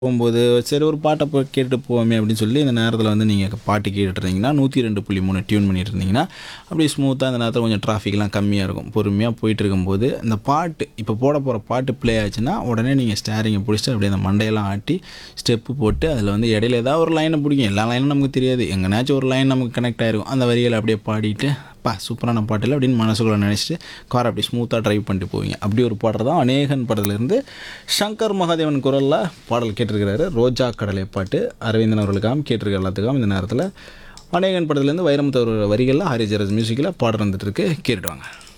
போகும்போது சரி ஒரு பாட்டை போ கேட்டுட்டு போவோமே அப்படின்னு சொல்லி இந்த நேரத்தில் வந்து நீங்கள் பாட்டு கேட்டுட்டு இருந்தீங்கன்னா நூற்றி ரெண்டு புள்ளி மூணு டியூன் பண்ணிட்டு இருந்தீங்கன்னா அப்படியே ஸ்மூத்தாக அந்த நேரத்தில் கொஞ்சம் டிராஃபிக்லாம் கம்மியாக இருக்கும் பொறுமையாக போயிட்டு இருக்கும்போது இந்த பாட்டு இப்போ போட போகிற பாட்டு ப்ளே ஆச்சுன்னா உடனே நீங்கள் ஸ்டேரிங்கை பிடிச்சிட்டு அப்படியே அந்த மண்டையெல்லாம் ஆட்டி ஸ்டெப்பு போட்டு அதில் வந்து இடையில ஏதாவது ஒரு லைனை பிடிக்கும் எல்லா லைனும் நமக்கு தெரியாது எங்கேனாச்சும் ஒரு லைன் நமக்கு கனெக்ட் ஆயிருக்கும் அந்த வரிகளை அப்படியே பாடிட்டு பா சூப்பரான பாட்டில் அப்படின்னு மனசுக்குள்ளே நினச்சிட்டு கார் அப்படி ஸ்மூத்தாக ட்ரைவ் பண்ணிட்டு போவீங்க அப்படி ஒரு பாடல் தான் அநேகன் படத்துலேருந்து சங்கர் மகாதேவன் குரலில் பாடல் கேட்டிருக்கிறாரு ரோஜா கடலை பாட்டு அரவிந்தன் அவர்களுக்காகவும் கேட்டிருக்க எல்லாத்துக்காகவும் இந்த நேரத்தில் அநேகன் படத்துலேருந்து வைரமுத்து அவர் வரிகளில் ஹரிஜரஸ் மியூசிக்கில் பாடல் வந்துட்டு இருக்கு கேட்டுடுவாங்க